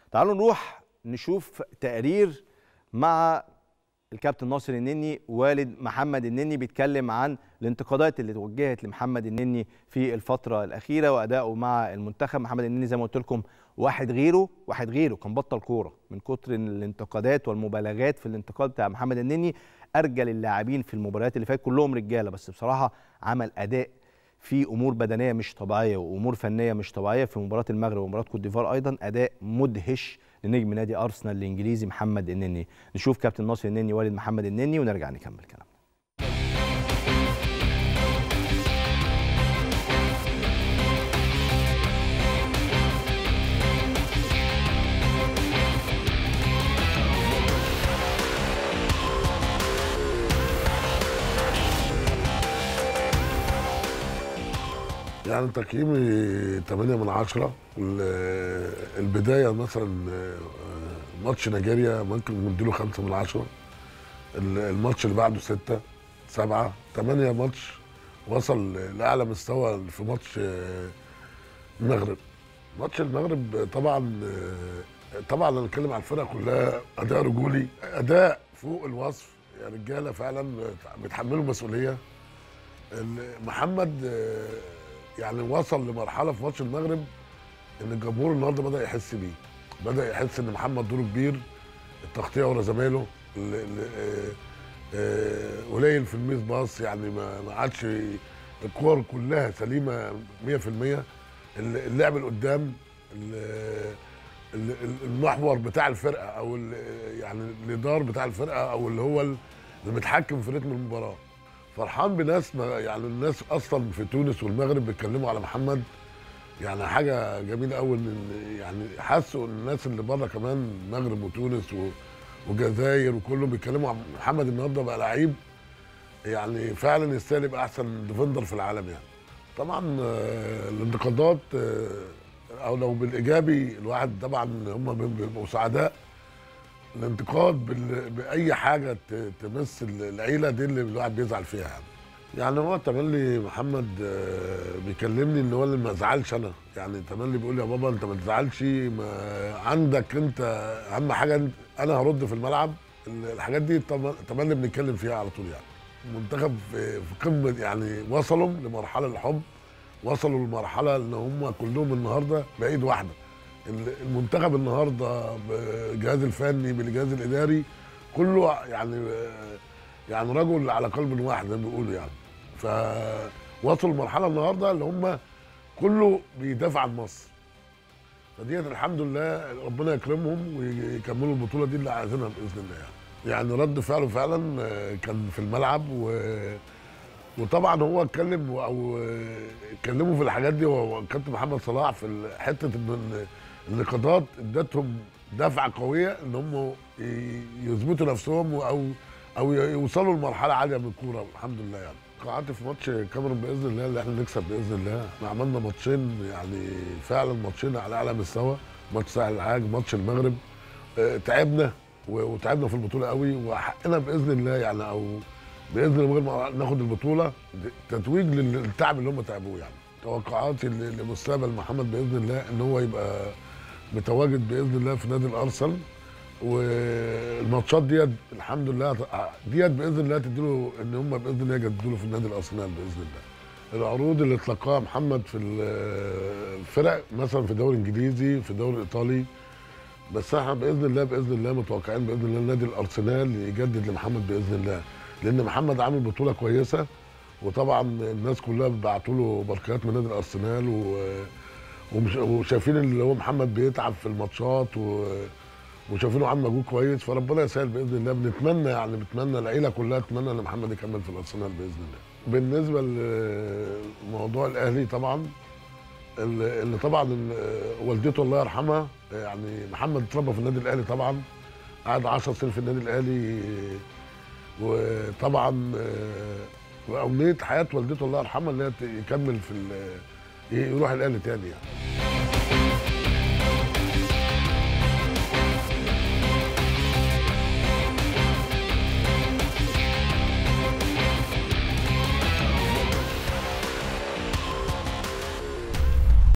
تعالوا نروح نشوف تقرير مع الكابتن ناصر النني والد محمد النني بيتكلم عن الانتقادات اللي توجهت لمحمد النني في الفتره الاخيره وادائه مع المنتخب محمد النني زي ما قلت لكم واحد غيره واحد غيره كان بطل كوره من كتر الانتقادات والمبالغات في الانتقاد بتاع محمد النني ارجل اللاعبين في المباريات اللي فاتت كلهم رجاله بس بصراحه عمل اداء في امور بدنيه مش طبيعيه وامور فنيه مش طبيعيه في مباراه المغرب ومباراه كوت ديفوار ايضا اداء مدهش لنجم نادي ارسنال الانجليزي محمد النني نشوف كابتن ناصر النني والد محمد النني ونرجع نكمل كلامنا يعني تقييمي 8 من 10 البدايه مثلا ماتش نيجيريا ممكن نديله 5 من 10 الماتش اللي بعده 6 7 8 ماتش وصل لاعلى مستوى في ماتش المغرب ماتش المغرب طبعا طبعا انا اتكلم عن الفرقه كلها اداء رجولي اداء فوق الوصف يا رجاله فعلا بيتحملوا مسؤوليه محمد يعني وصل لمرحله في ماتش المغرب ان الجمهور النهارده بدا يحس بيه بدا يحس ان محمد دوره كبير التغطيه ورا زمايله قليل في الميس باص يعني ما عادش الكور كلها سليمه 100% اللعب لقدام المحور بتاع الفرقه او يعني الادار بتاع الفرقه او اللي هو المتحكم في رتم المباراه فرحان بناس ما يعني الناس اصلا في تونس والمغرب بيتكلموا على محمد يعني حاجه جميله قوي ان يعني حسوا ان الناس اللي بره كمان المغرب وتونس والجزائر وكله بيتكلموا عن محمد النهارده بقى لعيب يعني فعلا يستاهل يبقى احسن ديفندر في العالم يعني طبعا الانتقادات او لو بالايجابي الواحد طبعا هم بيبقوا سعداء الانتقاد باي حاجه تمس العيله دي اللي الواحد بيزعل فيها يعني يعني هو تملي محمد بيكلمني ان هو اللي ما زعلش انا يعني تملي بيقول لي يا بابا انت ما تزعلش ما عندك انت اهم حاجه انا هرد في الملعب الحاجات دي تملي بنتكلم فيها على طول يعني المنتخب في قمه يعني وصلوا لمرحله الحب وصلوا لمرحله ان هم كلهم النهارده بايد واحده المنتخب النهارده بالجهاز الفني بالجهاز الاداري كله يعني يعني رجل على قلب واحد زي ما بيقولوا يعني فوصلوا لمرحله النهارده اللي هم كله بيدافع عن مصر فديت الحمد لله ربنا يكرمهم ويكملوا البطوله دي اللي عايزينها باذن الله يعني يعني رد فعله فعلا كان في الملعب و وطبعا هو اتكلم او اتكلموا في الحاجات دي هو كابتن محمد صلاح في حته ان النقاطات ادتهم دفعه قويه ان هم يثبتوا نفسهم او او يوصلوا لمرحله عاليه من الكوره الحمد لله يعني قعدت في ماتش كاميرون باذن الله اللي احنا نكسب باذن الله احنا عملنا ماتشين يعني فعلا ماتشين على اعلى مستوى ماتش ساحل العاج ماتش المغرب اه تعبنا وتعبنا في البطوله قوي وحقنا باذن الله يعني او باذن الله ما ناخد البطوله تتويج للتعب اللي هم تعبوه يعني توقعاتي لمستقبل محمد باذن الله ان هو يبقى متواجد باذن الله في نادي الارسنال والماتشات ديت الحمد لله ديت باذن الله تديله ان هم باذن الله يجددوا له في النادي الارسنال باذن الله العروض اللي تلقاها محمد في الفرق مثلا في الدوري الانجليزي في الدوري الايطالي بس احنا باذن الله باذن الله متوقعين باذن الله نادي الارسنال يجدد لمحمد باذن الله لان محمد عامل بطوله كويسه وطبعا الناس كلها بعتوا له بركات من نادي الارسنال و وشايفين اللي هو محمد بيتعب في الماتشات و... وشايفينه عامل مجهود كويس فربنا يسهل باذن الله بنتمنى يعني بنتمنى العيله كلها تتمنى ان محمد يكمل في الارسنال باذن الله. بالنسبه لموضوع الاهلي طبعا اللي طبعا والدته الله يرحمها يعني محمد اتربى في النادي الاهلي طبعا قعد 10 سنين في النادي الاهلي وطبعا وامنيه حياه والدته الله يرحمها ان هي يكمل في يروح الاهلي تاني يعني